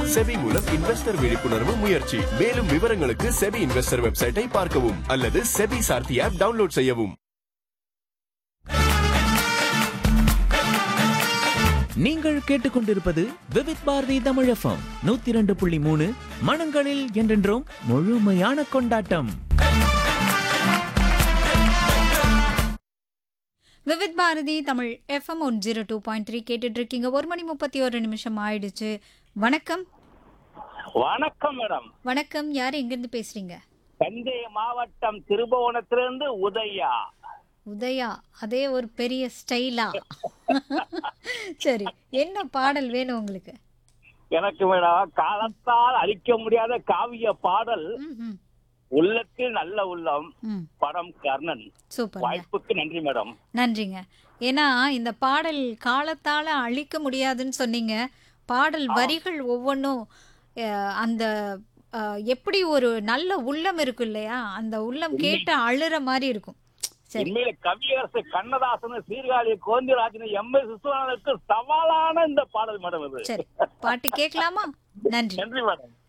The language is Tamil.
செபி மூலம் இன்வெஸ்டர் விழிப்புணர்வு முயற்சி மேலும் விவரங்களுக்கு செபி இன்வெஸ்டர் வெப்சைட்டை பார்க்கவும் அல்லது செபி சார்த்தி ஆப் டவுன்லோட் செய்யவும் நீங்கள் கேட்டுக்கொண்டிருப்பது விவித் பாரதி தமிழ் எஃப்எம் நூத்தி இரண்டு புள்ளி மூணு மனங்களில் என்றென்றும் முழுமையான கொண்டாட்டம் Vividh Bharati Tamil FM one zero two point three கேட்டுட்டு இருக்கீங்க ஒரு மணி முப்பத்தி ஒரு நிமிஷம் ஆயிடுச்சு வணக்கம் வணக்கம் மேடம் வணக்கம் யார் எங்கேருந்து பேசுறீங்க தஞ்சை மாவட்டம் திருபுவனத்திலிருந்து உதயா உதயா அதே ஒரு பெரிய ஸ்டைலா சரி என்ன பாடல் வேணும் உங்களுக்கு எனக்கு மேடம் காலத்தால் அழிக்க முடியாத காவிய பாடல் ம், ம், உள்ளத்தில் நல்ல உள்ளம் ம் படம் கர்ணன் சூப்பருங்க வாய்ப்புக்கு நன்றி மேடம் நன்றிங்க ஏன்னா இந்த பாடல் காலத்தால அழிக்க முடியாதுன்னு சொன்னீங்க பாடல் வரிகள் ஒவ்வொன்றும் அஹ், அந்த அஹ், எப்படி ஒரு நல்ல உள்ளம் இருக்கு இல்லையா அந்த உள்ளம் கேட்டு அழுற மாதிரி இருக்கும் சரி உண்மையில கவியரசு கண்ணதாசன் சீர்காழி கோந்திராஜன் எம் எஸ் விஸ்வநாதனுக்கு சவாலான இந்த பாடல் மேடம் இது சரி பாட்டு கேட்கலாமா நன்றி நன்றி மேடம்